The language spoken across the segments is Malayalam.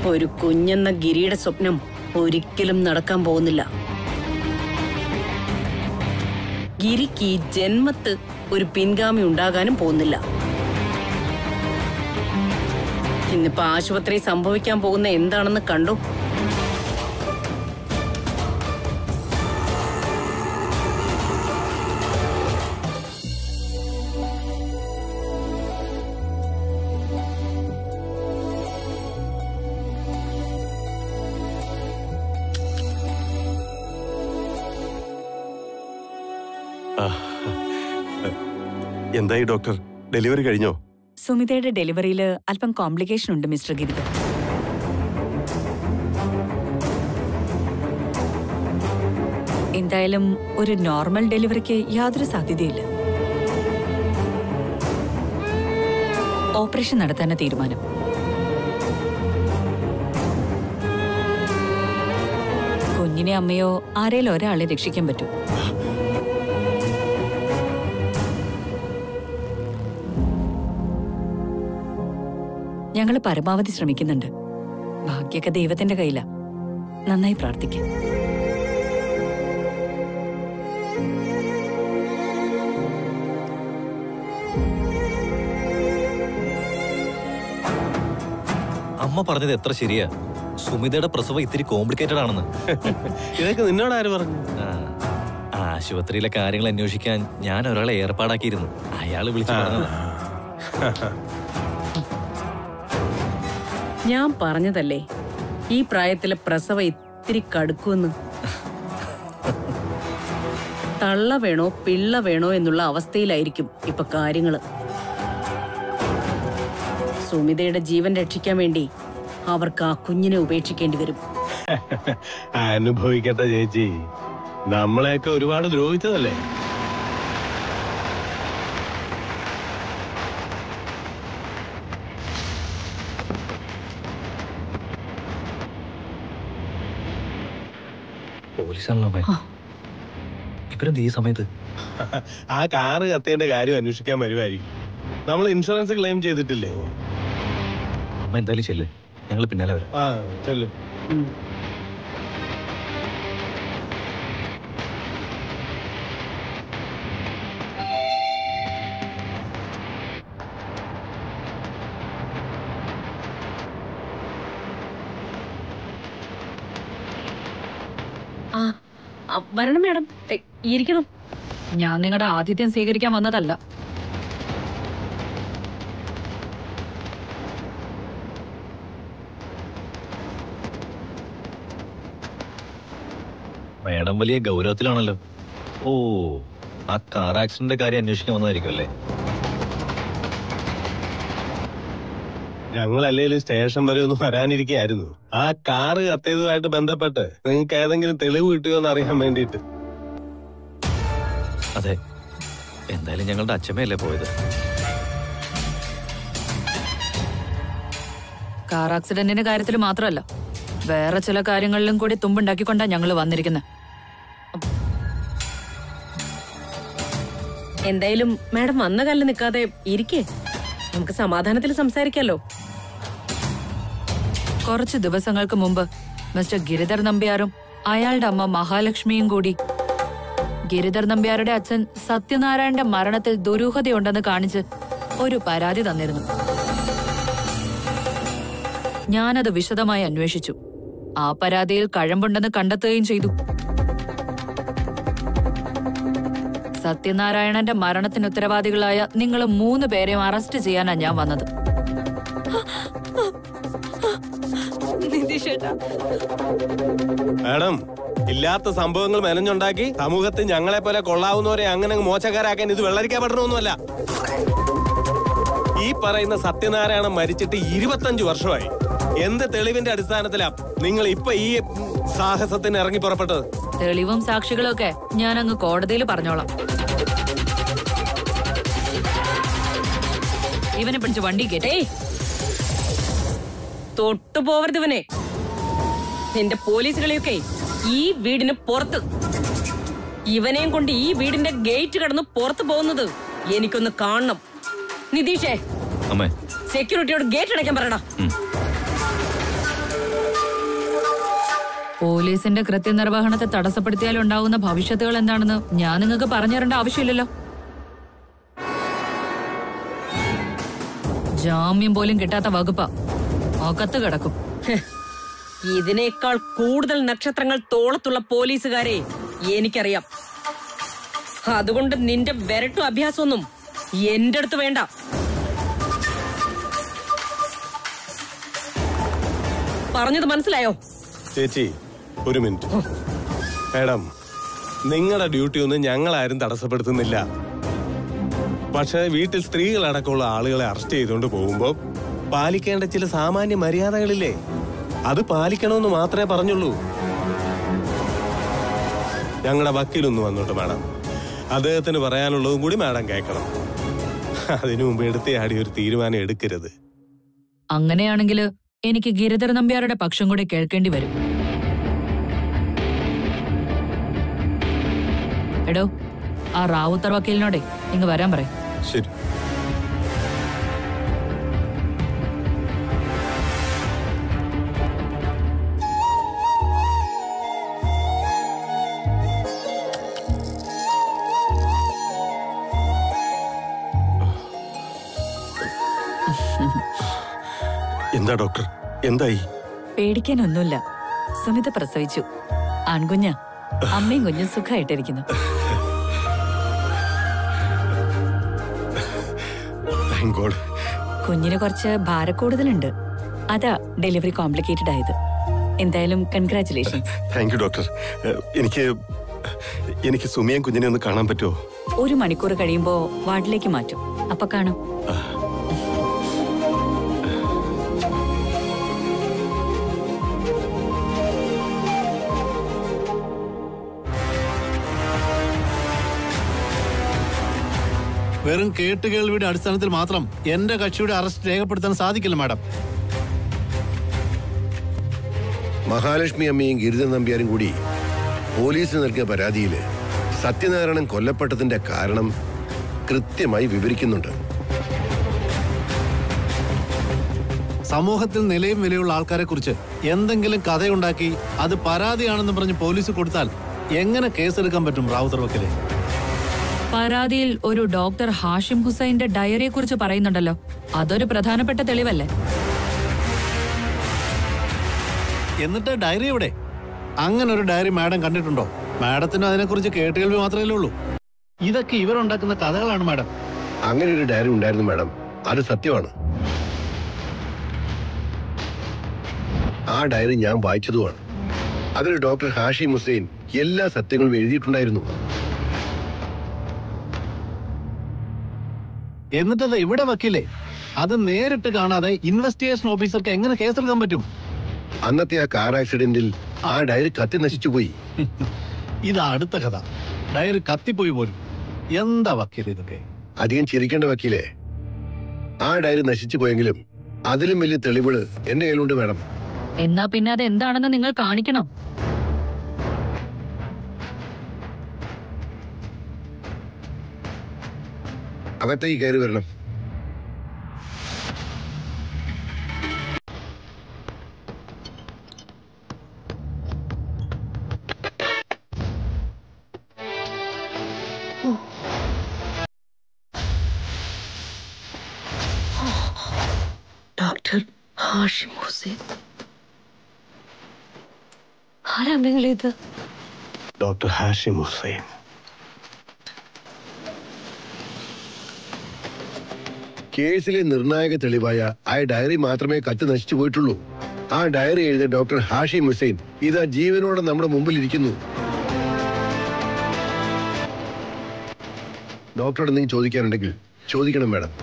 ഒരു കുഞ്ഞെന്ന ഗിരിയുടെ സ്വപ്നം ഒരിക്കലും നടക്കാൻ പോകുന്നില്ല ഗിരിക്ക് ഈ ജന്മത്ത് ഒരു പിൻഗാമി ഉണ്ടാകാനും പോകുന്നില്ല ഇന്നിപ്പോ ആശുപത്രി സംഭവിക്കാൻ പോകുന്ന എന്താണെന്ന് കണ്ടു എന്തായി ഡോക്ടർ ഡെലിവറി കഴിഞ്ഞോ സുമിതയുടെ ഡെലിവറിയിൽ അല്പം കോംപ്ലിക്കേഷൻ ഉണ്ട് മിസ്റ്റർ ഗിരിധർ എന്തായാലും ഒരു നോർമൽ ഡെലിവറിക്ക് യാതൊരു സാധ്യതയില്ല ഓപ്പറേഷൻ നടത്താനാണ് തീരുമാനം കുഞ്ഞിനെ അമ്മയോ ആരേലും ഒരാളെ രക്ഷിക്കാൻ പറ്റൂ ഞങ്ങൾ പരമാവധി ശ്രമിക്കുന്നുണ്ട് ഭാഗ്യൊക്കെ ദൈവത്തിന്റെ കയ്യില നന്നായി പ്രാർത്ഥിക്കാം അമ്മ പറഞ്ഞത് എത്ര ശരിയാ സുമിതയുടെ പ്രസവം ഇത്തിരി കോംപ്ലിക്കേറ്റഡ് ആണെന്ന് ഇതൊക്കെ നിന്നോട് ആര് പറഞ്ഞു ആ, ആശുപത്രിയിലെ കാര്യങ്ങൾ അന്വേഷിക്കാൻ ഞാൻ ഒരാളെ ഏർപ്പാടാക്കിയിരുന്നു അയാൾ വിളിച്ചു പറഞ്ഞതാ ഞാൻ പറഞ്ഞതല്ലേ ഈ പ്രായത്തിലെ പ്രസവം ഇത്തിരി കടുക്കുമെന്ന് തള്ള വേണോ പിള്ള വേണോ എന്നുള്ള അവസ്ഥയിലായിരിക്കും ഇപ്പൊ കാര്യങ്ങള് സുമിതയുടെ ജീവൻ രക്ഷിക്കാൻ വേണ്ടി അവർക്ക് ആ കുഞ്ഞിനെ ഉപേക്ഷിക്കേണ്ടി വരും അനുഭവിക്കട്ടെ ചേച്ചി നമ്മളെയൊക്കെ ഒരുപാട് ദ്രോഹിച്ചതല്ലേ പോലീസാണല്ലോ അമ്മേ. ഇവരെന്ത് ഈ സമയത്ത് ആ കാറ് കത്തേണ്ട കാര്യം അന്വേഷിക്കാൻ വരുമായിരിക്കും നമ്മൾ ഇൻഷുറൻസ് ക്ലെയിം ചെയ്തിട്ടില്ലേ അമ്മ എന്തായാലും ചെല്ല് ഞങ്ങൾ പിന്നാലെ വരാം ആ ചെല്ലു ഉം. ആ ആ, വരണം മാഡം ഏ, ഇരിക്കണം ഞാൻ നിങ്ങളുടെ ആതിഥ്യം സ്വീകരിക്കാൻ വന്നതല്ല മേഡം വലിയ ഗൗരവത്തിലാണല്ലോ ഓ ആ കാർ ആക്സിഡന്റ് കാര്യം അന്വേഷിക്കാൻ വന്നതായിരിക്കും അല്ലേ ഞങ്ങൾ അല്ലെങ്കിലും സ്റ്റേഷൻ വരെ ഒന്ന് വരാനിരിക്കുകയായിരുന്നു ആ കാറ് കത്തിയതുമായിട്ട് ബന്ധപ്പെട്ട് നിങ്ങൾക്ക് ഏതെങ്കിലും തെളിവ് കിട്ടിയോ എന്ന് അറിയാൻ വേണ്ടിയിട്ട് അതെ എന്തായാലും ഞങ്ങളുടെ അച്ഛമ്മയല്ലേ പോയത് കാർ ആക്സിഡന്റിന്റെ കാര്യത്തിൽ മാത്രമല്ല വേറെ ചില കാര്യങ്ങളിലും കൂടി തുമ്പുണ്ടാക്കിക്കൊണ്ടാ ഞങ്ങൾ വന്നിരിക്കുന്നത് എന്തായാലും മാഡം വന്ന കാലിൽ നിൽക്കാതെ ഇരിക്കേ നമുക്ക് സമാധാനത്തിൽ സംസാരിക്കാലോ കുറച്ച് ദിവസങ്ങൾക്ക് മുമ്പ് മിസ്റ്റർ ഗിരിധർ നമ്പ്യാരും അയാളുടെ അമ്മ മഹാലക്ഷ്മിയും കൂടി ഗിരിധർ നമ്പ്യാരുടെ അച്ഛൻ സത്യനാരായണന്റെ മരണത്തിൽ ദുരൂഹതയുണ്ടെന്ന് കാണിച്ച് ഒരു പരാതി തന്നിരുന്നു ഞാനത് വിശദമായി അന്വേഷിച്ചു ആ പരാതിയിൽ കഴമ്പുണ്ടെന്ന് കണ്ടെത്തുകയും ചെയ്തു സത്യനാരായണന്റെ മരണത്തിന് ഉത്തരവാദികളായ നിങ്ങൾ മൂന്ന് പേരെയും അറസ്റ്റ് ചെയ്യാനാ ഞാൻ വന്നത് മാഡം ഇല്ലാത്ത സംഭവങ്ങൾ മെനഞ്ഞുണ്ടാക്കി സമൂഹത്തിൽ ഞങ്ങളെ പോലെ കൊള്ളാവുന്നവരെ അങ്ങനെ അങ്ങ് മോശക്കാരാക്കാൻ ഇത് വെള്ളരിക്കാൻ പറ്റണമൊന്നുമല്ല ഈ പറയുന്ന സത്യനാരായണൻ മരിച്ചിട്ട് ഇരുപത്തഞ്ചു വർഷമായി എന്ത് തെളിവിന്റെ അടിസ്ഥാനത്തിലാ നിങ്ങൾ ഇപ്പൊ ഈ സാഹസത്തിന് ഇറങ്ങി പുറപ്പെട്ടത് തെളിവും സാക്ഷികളും ഒക്കെ ഞാൻ അങ്ങ് കോടതിയിൽ പറഞ്ഞോളാം ഇവനെ പിടിച്ച് വണ്ടി കയറ്റി ഏയ് തൊട്ടു പോവരുത് ഇവനെ നിന്റെ പോലീസുകളെയൊക്കെ ഈ വീടിന് പുറത്ത് ഇവനെയും കൊണ്ട് ഈ വീടിന്റെ ഗേറ്റ് കടന്ന് പുറത്ത് പോകുന്നത് എനിക്കൊന്ന് കാണണം നിതീഷേ അമ്മേ സെക്യൂരിറ്റിയോട് ഗേറ്റ് അടയ്ക്കാൻ പറയടാ ഉം. പോലീസിന്റെ കൃത്യനിർവഹണത്തെ തടസ്സപ്പെടുത്തിയാൽ ഉണ്ടാകുന്ന ഭവിഷ്യത്തുകൾ എന്താണെന്ന് ഞാൻ നിങ്ങൾക്ക് പറഞ്ഞു തരേണ്ട ആവശ്യമില്ലല്ലോ ജാമ്യം പോലും കിട്ടാത്ത വകുപ്പാ അകത്ത് കിടക്കും ഹ്. ഇതിനേക്കാൾ കൂടുതൽ നക്ഷത്രങ്ങൾ തോളത്തുള്ള പോലീസുകാരെ എനിക്കറിയാം അതുകൊണ്ട് നിന്റെ വിരട്ടും അഭ്യാസമൊന്നും എന്റെ അടുത്ത് വേണ്ട പറഞ്ഞത് മനസ്സിലായോ ചേച്ചി ഒരു മിനിറ്റ് മാഡം നിങ്ങളുടെ ഡ്യൂട്ടി ഒന്നും ഞങ്ങളാരും തടസ്സപ്പെടുത്തുന്നില്ല പക്ഷേ വീട്ടിൽ സ്ത്രീകളടക്കമുള്ള ആളുകളെ അറസ്റ്റ് ചെയ്തുകൊണ്ട് പോകുമ്പോൾ പാലിക്കേണ്ട ചില സാമാന്യ മര്യാദകളില്ലേ അത് പാലിക്കണമെന്ന് മാത്രമേ പറഞ്ഞുള്ളൂ ഞങ്ങളുടെ വക്കീലൊന്ന് വന്നോട്ട് മാഡം അദ്ദേഹത്തിന് പറയാനുള്ളതും കൂടി മാഡം കേൾക്കണം അതിനു മുമ്പ് എടുത്തയാടി ഒരു തീരുമാനം എടുക്കരുത് അങ്ങനെയാണെങ്കിൽ എനിക്ക് ഗിരിധർ നമ്പ്യാരുടെ പക്ഷം കൂടെ കേൾക്കേണ്ടി വരും എടോ ആ റാവുത്തർ വക്കീലിനോടെ ഇങ്ങ് വരാൻ പറയും ശരി എന്താ ഡോക്ടർ എന്തായി പേടിക്കാനൊന്നുമില്ല സുമിത പ്രസവിച്ചു ആൺകുഞ്ഞ അമ്മയും കുഞ്ഞും സുഖമായിട്ടിരിക്കുന്നു താങ്ക് ഗോഡ് കുഞ്ഞിന് കുറച്ച് ഭാരക്കൂടുതലുണ്ട് അതാ ഡെലിവറി കോംപ്ലിക്കേറ്റഡ് ആയത് എന്തായാലും കൺഗ്രാറ്റുലേഷൻസ് താങ്ക് യു ഡോക്ടർ ഏഹ്, എനിക്ക് എനിക്ക് സുമിയൻ കുഞ്ഞിനെ ഒന്ന് കാണാൻ പറ്റുമോ ഒരു മണിക്കൂർ കഴിയുമ്പോ വാർഡിലേക്ക് മാറ്റും അപ്പൊ കാണാം വെറും കേട്ടുകേൾവിയുടെ അടിസ്ഥാനത്തിൽ മാത്രം എന്റെ കക്ഷിയുടെ അറസ്റ്റ് രേഖപ്പെടുത്താൻ സാധിക്കില്ല മാഡം മഹാലക്ഷ്മി അമ്മയും ഗിരിജൻ നമ്പ്യാരും കൂടി പോലീസിന് നൽകിയ പരാതിയിൽ സത്യനാരായണൻ കൊല്ലപ്പെട്ടതിന്റെ കാരണം കൃത്യമായി വിവരിക്കുന്നുണ്ട് സമൂഹത്തിൽ നിലയും വിലയുള്ള ആൾക്കാരെ കുറിച്ച് എന്തെങ്കിലും കഥയുണ്ടാക്കി അത് പരാതിയാണെന്ന് പറഞ്ഞ് പോലീസ് കൊടുത്താൽ എങ്ങനെ കേസെടുക്കാൻ പറ്റും റാവുത്തർ വക്കലെ പരാതിയിൽ ഒരു ഡോക്ടർ ഹാഷിം ഹുസൈന്റെ ഡയറിയെ കുറിച്ച് പറയുന്നുണ്ടല്ലോ അതൊരു പ്രധാനപ്പെട്ട തെളിവല്ലേ എന്നിട്ട് ഡയറി എവിടെ അങ്ങനെ ഒരു ഡയറി മാഡം കണ്ടിട്ടുണ്ടോ മാഡത്തിന് അതിനെക്കുറിച്ച് കേട്ടുകേൾവി മാത്രമേ ഉള്ളൂ ഇതൊക്കെ ഇവരുണ്ടാക്കുന്ന കഥകളാണ് മാഡം അങ്ങനെ ഒരു ഡയറി ഉണ്ടായിരുന്നു മാഡം അത് സത്യമാണ് ആ ഡയറി ഞാൻ വായിച്ചതുമാണ് അതിൽ ഡോക്ടർ ഹാഷി ഹുസൈൻ എല്ലാ സത്യങ്ങളും എഴുതിയിട്ടുണ്ടായിരുന്നു എന്നിട്ടത് ഇവിടെ വക്കില്ലേ അത് നേരിട്ട് കാണാതെ ഇൻവെസ്റ്റിഗേഷൻ ഓഫീസർക്ക് എങ്ങനെ കേസെടുക്കാൻ പറ്റും അന്നത്തെ ആ കാർ ആക്സിഡന്റിൽ ആ ഡയറി കത്തി നശിച്ചുപോയി ഇത് അടുത്ത കഥ ഡയറി കത്തിപ്പോയി പോലും എന്താ വക്കീൽ ഇതൊക്കെ അധികം ചിരിക്കേണ്ട വക്കീലേ ആ ഡയറി നശിച്ചു പോയെങ്കിലും അതിലും വലിയ തെളിവുകൾ എന്റെ കയ്യിലുണ്ട് മാഡം എന്നാ പിന്നെ അത് എന്താണെന്ന് നിങ്ങൾ കാണിക്കണം അകത്തേക്ക് കയറി വരണം ഡോക്ടർ ഹാഷിം ഹുസൈൻ ആരാ നിങ്ങൾ ഇത് ഡോക്ടർ ഹാഷിം ഹുസൈൻ കേസിലെ നിർണായക തെളിവായ ആ ഡയറി മാത്രമേ കത്ത് നശിച്ചു പോയിട്ടുള്ളൂ ആ ഡയറി എഴുതിയ ഡോക്ടർ ഹാഷിം ഹുസൈൻ ഇതാ ജീവനോടെ നമ്മുടെ മുമ്പിൽ ഇരിക്കുന്നു ഡോക്ടറോട് എന്തെങ്കിലും ചോദിക്കാനുണ്ടെങ്കിൽ ചോദിക്കണം മാഡം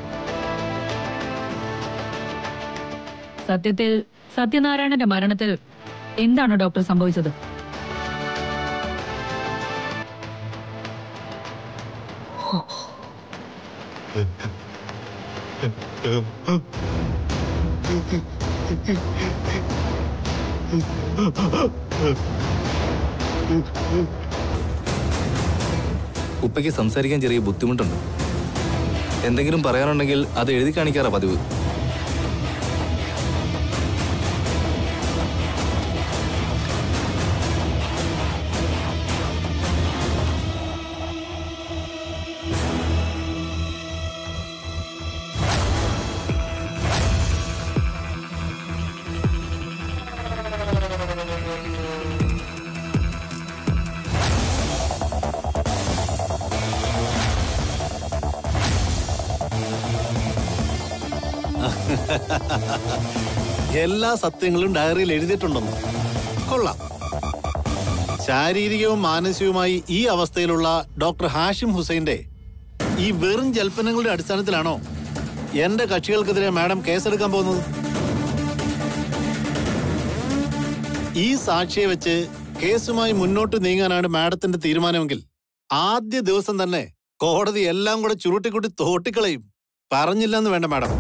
സത്യത്തിൽ സത്യനാരായണന്റെ മരണത്തിൽ എന്താണ് ഡോക്ടർ സംഭവിച്ചത് ഉപ്പയ്ക്ക് സംസാരിക്കാൻ ചെറിയ ബുദ്ധിമുട്ടുണ്ട് എന്തെങ്കിലും പറയാനുണ്ടെങ്കിൽ അത് എഴുതി കാണിക്കാറാ പതിവ് എല്ലാ സത്യങ്ങളും ഡയറിയിൽ എഴുതിയിട്ടുണ്ടെന്ന് കൊള്ളാം ശാരീരികവും മാനസികവുമായി ഈ അവസ്ഥയിലുള്ള ഡോക്ടർ ഹാഷിം ഹുസൈന്റെ ഈ വെറും ജൽപ്പനങ്ങളുടെ അടിസ്ഥാനത്തിലാണോ എന്റെ കക്ഷികൾക്കെതിരെ മാഡം കേസെടുക്കാൻ പോകുന്നത് ഈ സാക്ഷിയെ വെച്ച് കേസുമായി മുന്നോട്ട് നീങ്ങാനാണ് മാഡത്തിന്റെ തീരുമാനമെങ്കിൽ ആദ്യ ദിവസം തന്നെ കോടതി എല്ലാം കൂടെ ചുരുട്ടിക്കുട്ടി തോട്ടിക്കളയും പറഞ്ഞില്ലെന്ന് വേണ്ട മാഡം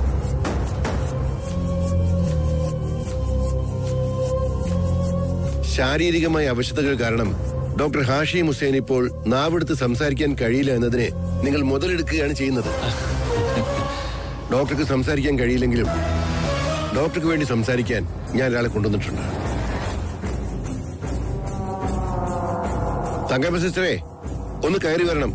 ശാരീരികമായ അവശതകൾ കാരണം ഡോക്ടർ ഹാഷിം ഹുസൈൻ ഇപ്പോൾ നാവെടുത്ത് സംസാരിക്കാൻ കഴിയില്ല എന്നതിനെ നിങ്ങൾ മുതലെടുക്കുകയാണ് ചെയ്യുന്നത് ഡോക്ടർക്ക് സംസാരിക്കാൻ കഴിയില്ലെങ്കിലും ഡോക്ടർക്ക് വേണ്ടി സംസാരിക്കാൻ ഞാൻ ഒരാളെ കൊണ്ടുവന്നിട്ടുണ്ട് തങ്കമ്മ സിസ്റ്ററെ ഒന്ന് കയറി വരണം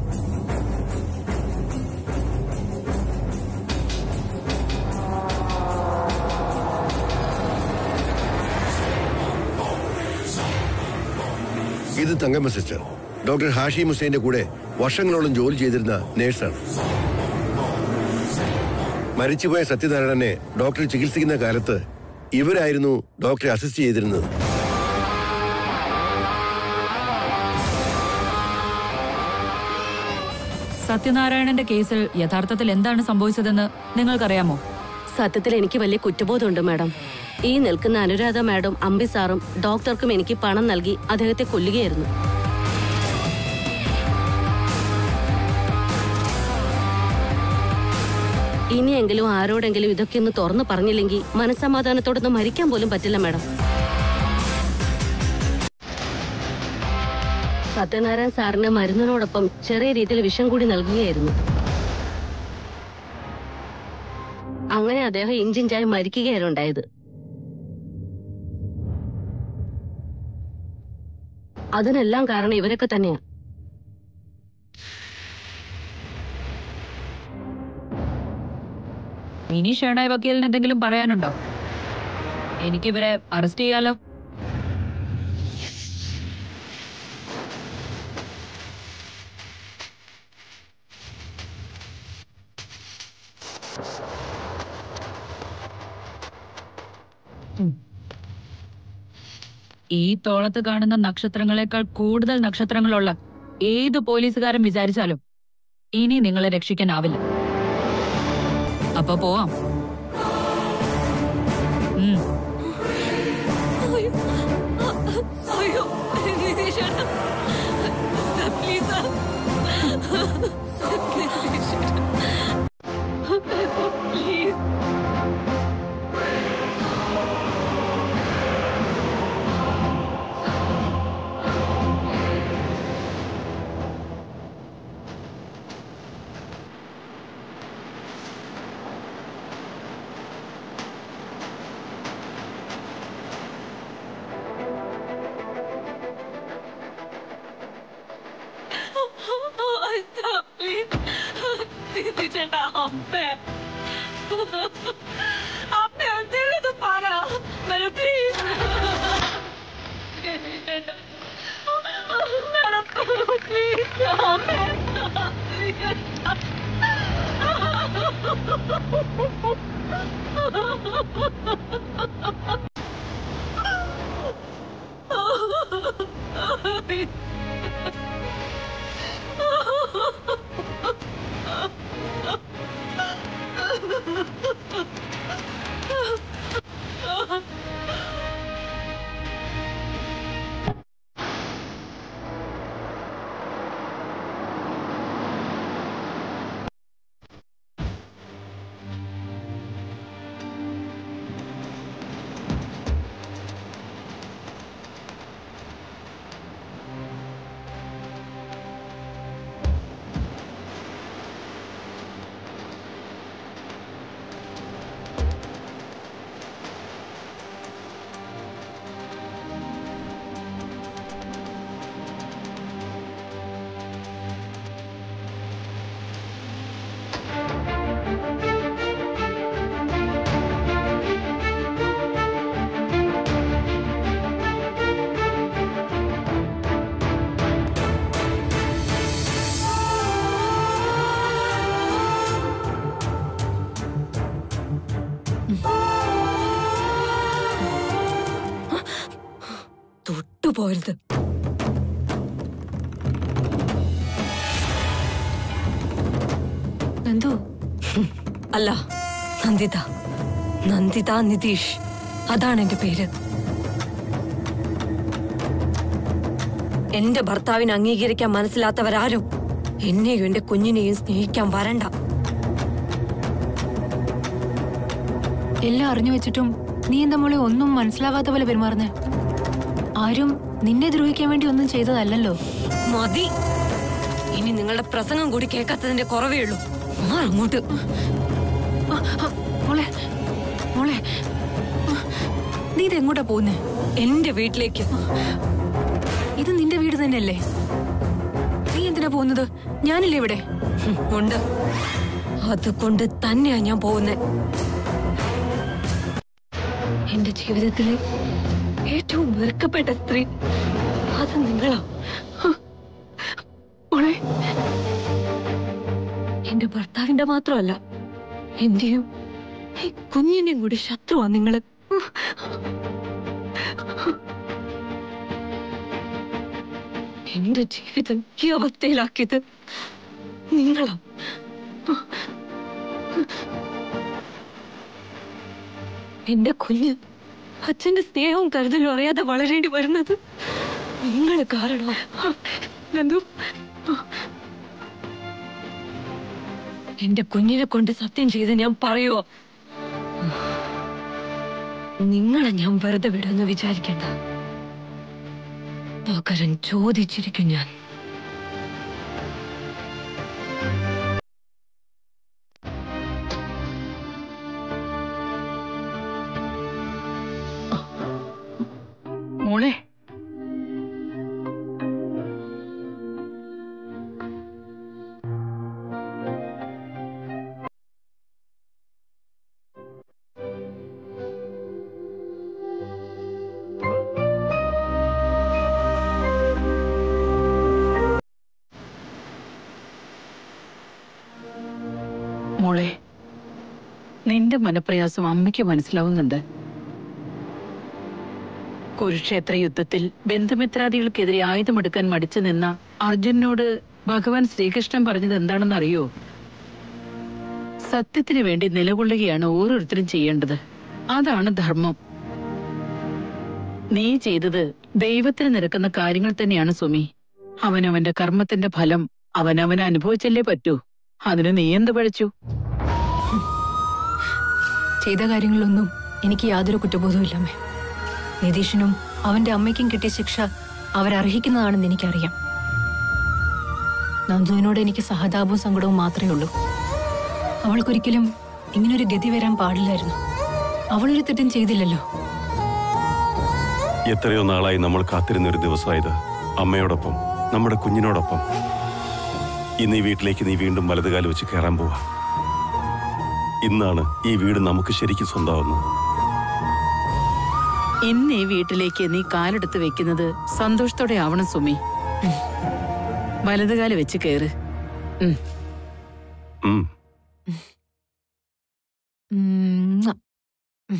ഇത് തങ്കമ്മ സിസ്റ്റർ ഡോക്ടർ ഹാഷിം ഹുസൈന്റെ കൂടെ വർഷങ്ങളോളം ജോലി ചെയ്തിരുന്ന നേഴ്സാണ് മരിച്ചുപോയ സത്യനാരായണനെ ഡോക്ടർ ചികിത്സിക്കുന്ന കാലത്ത് ഇവരായിരുന്നു ഡോക്ടറെ അസിസ്റ്റ് ചെയ്തിരുന്നത് സത്യനാരായണന്റെ കേസിൽ യഥാർത്ഥത്തിൽ എന്താണ് സംഭവിച്ചതെന്ന് നിങ്ങൾക്കറിയാമോ സത്യത്തിൽ എനിക്ക് വലിയ കുറ്റബോധമുണ്ട് മാഡം ഈ നിൽക്കുന്ന അനുരാധ മാഡം അമ്പി സാറും ഡോക്ടർക്കും എനിക്ക് പണം നൽകി അദ്ദേഹത്തെ കൊല്ലുകയായിരുന്നു ഇനിയെങ്കിലും ആരോടെങ്കിലും ഇതൊക്കെ ഒന്ന് തുറന്നു പറഞ്ഞില്ലെങ്കിൽ മനസ്സമാധാനത്തോടൊന്ന് മരിക്കാൻ പോലും പറ്റില്ല മാഡം സത്യനാരായൺ സാറിന് മരുന്നിനോടൊപ്പം ചെറിയ രീതിയിൽ വിഷം കൂടി നൽകുകയായിരുന്നു അങ്ങനെ അദ്ദേഹം ഇഞ്ചിഞ്ചായി മരിക്കുകയാണ് ഉണ്ടായത് അതിനെല്ലാം കാരണം ഇവരൊക്കെ തന്നെയാ ഇനി ഷേണായ് വക്കീലിന് എന്തെങ്കിലും പറയാനുണ്ടോ എനിക്കിവരെ അറസ്റ്റ് ചെയ്യാലോ ഉം. ഈ തോളത്ത് കാണുന്ന നക്ഷത്രങ്ങളെക്കാൾ കൂടുതൽ നക്ഷത്രങ്ങളുള്ള ഏത് പോലീസുകാരൻ വിചാരിച്ചാലും ഇനി നിങ്ങളെ രക്ഷിക്കാനാവില്ല അപ്പൊ പോവാം ഉം. തൊട്ടുപോരുത് നന്ദു അല്ല നന്ദിത നന്ദിത നിതീഷ് അതാണ് എന്റെ പേര് എന്റെ ഭർത്താവിനെ അംഗീകരിക്കാൻ മനസ്സിലാത്തവരാരും എന്നെയും എന്റെ കുഞ്ഞിനെയും സ്നേഹിക്കാൻ വരണ്ട എല്ലാം അറിഞ്ഞു വെച്ചിട്ടും നീ എന്താ മോളെ ഒന്നും മനസ്സിലാവാത്ത പോലെ പെരുമാറുന്നേ ആരും നിന്നെ ദ്രോഹിക്കാൻ വേണ്ടി ഒന്നും ചെയ്തതല്ലല്ലോ മതി ഇനി നിങ്ങളുടെ പ്രസംഗം കൂടി കേൾക്കാത്തതിന്റെ കുറവേ ഉള്ളൂ മാറ് അങ്ങോട്ട് ആ, ആ, മോളെ മോളെ ആ, നീ ഇത് എങ്ങോട്ടാ പോകുന്നേ എന്റെ വീട്ടിലേക്ക് ഇത് നിന്റെ വീട് തന്നെയല്ലേ നീ എന്തിനാ പോകുന്നത് ഞാനില്ലേ ഇവിടെ ഹും, ഉണ്ട് അതുകൊണ്ട് തന്നെയാ ഞാൻ പോകുന്നത് എന്റെ ജീവിതത്തിലെ ഏറ്റവും വെറുക്കപ്പെട്ട സ്ത്രീ അത് നിങ്ങളാ മോളെ എന്റെ ഭർത്താവിന്റെ മാത്രമല്ല എന്റെയും ഈ കുഞ്ഞിന്റെയും കൂടി ശത്രുവാ നിങ്ങള് എന്റെ ജീവിതം ഈ അവസ്ഥയിലാക്കിയത് നിങ്ങളാ എന്റെ കുഞ്ഞ് അച്ഛന്റെ സ്നേഹവും കരുതലും അറിയാതെ വളരേണ്ടി വരുന്നത് നിങ്ങൾ കാരണം നന്ദു എന്റെ കുഞ്ഞിനെ കൊണ്ട് സത്യം ചെയ്ത് ഞാൻ പറയുവോ നിങ്ങളെ ഞാൻ വെറുതെ വിടുമെന്ന് വിചാരിക്കണ്ട പകരം ചോദിച്ചിരിക്കും ഞാൻ മോളെ മോളെ നിന്റെ മനപ്രയാസം അമ്മയ്ക്ക് മനസ്സിലാവുന്നുണ്ട് കുരുക്ഷേത്ര യുദ്ധത്തിൽ ബന്ധുമിത്രാദികൾക്കെതിരെ ആയുധമെടുക്കാൻ മടിച്ചു നിന്ന അർജുനോട് ഭഗവാൻ ശ്രീകൃഷ്ണൻ പറഞ്ഞത് എന്താണെന്ന് അറിയോ സത്യത്തിന് വേണ്ടി നിലകൊള്ളുകയാണ് ഓരോരുത്തരും ചെയ്യേണ്ടത് അതാണ് ധർമ്മം നീ ചെയ്തത് ദൈവത്തിന് നിരക്കുന്ന കാര്യങ്ങൾ തന്നെയാണ് സുമി അവനവന്റെ കർമ്മത്തിന്റെ ഫലം അവനവൻ അനുഭവിച്ചല്ലേ പറ്റൂ അതിന് നീ എന്ത് പഴിച്ചു ചെയ്ത കാര്യങ്ങളിലൊന്നും എനിക്ക് യാതൊരു കുറ്റബോധവുമില്ലമ്മേ നിതീഷിനും അവന്റെ അമ്മയ്ക്കും കിട്ടിയ ശിക്ഷ അവരർഹിക്കുന്നതാണെന്ന് എനിക്കറിയാം നന്ദുവിനോട് എനിക്ക് സഹതാപവും സങ്കടവും മാത്രമേ ഉള്ളൂ അവൾക്കൊരിക്കലും ഇങ്ങനൊരു ഗതി വരാൻ പാടില്ലായിരുന്നു അവളൊരു തെറ്റും ചെയ്തില്ലല്ലോ എത്രയോ നാളായി നമ്മൾ കാത്തിരുന്ന ഒരു ദിവസമായത് അമ്മയോടൊപ്പം നമ്മുടെ കുഞ്ഞിനോടൊപ്പം ഇന്ന് ഈ വീട്ടിലേക്ക് നീ വീണ്ടും വലതുകാലം വെച്ച് കയറാൻ പോവാ ഇന്നാണ് ഈ വീട് നമുക്ക് ശരിക്കും സ്വന്തമാവുന്നത് ഇന്ന് ഈ വീട്ടിലേക്ക് നീ കാലെടുത്ത് വെക്കുന്നത് സന്തോഷത്തോടെ ആവണം സുമി വലതുകാല് വെച്ച് കയറ് ഉം. ഉം ഉം. ഉം.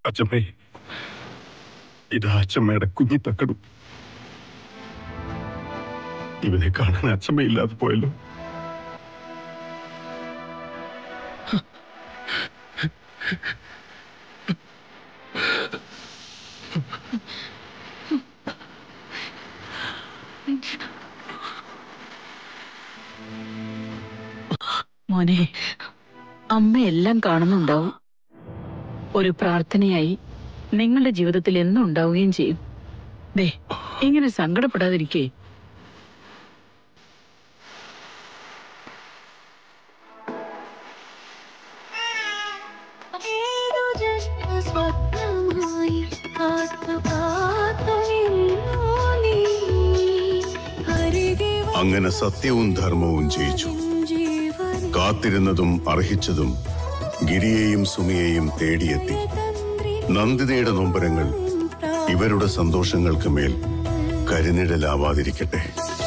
അച്ഛമ്മേ ഇതാ അച്ഛമ്മയുടെ കുഞ്ഞിത്തക്കടും ഇവനെ കാണാൻ അച്ഛമ്മയില്ലാതെ പോയല്ലോ മോനെ അമ്മ എല്ലാം കാണുന്നുണ്ടാവും ഒരു പ്രാർത്ഥനയായി നിങ്ങളുടെ ജീവിതത്തിൽ എന്നും ഉണ്ടാവുകയും ചെയ്യും ദേ ഇങ്ങനെ സങ്കടപ്പെടാതിരിക്കേ അങ്ങനെ സത്യവും ധർമ്മവും ജയിച്ചു കാത്തിരുന്നതും അർഹിച്ചതും ഗിരിയെയും സുമിയെയും തേടിയെത്തി നന്ദിതയുടെ നൊമ്പരങ്ങൾ ഇവരുടെ സന്തോഷങ്ങൾക്ക് മേൽ കരിനിഴലാവാതിരിക്കട്ടെ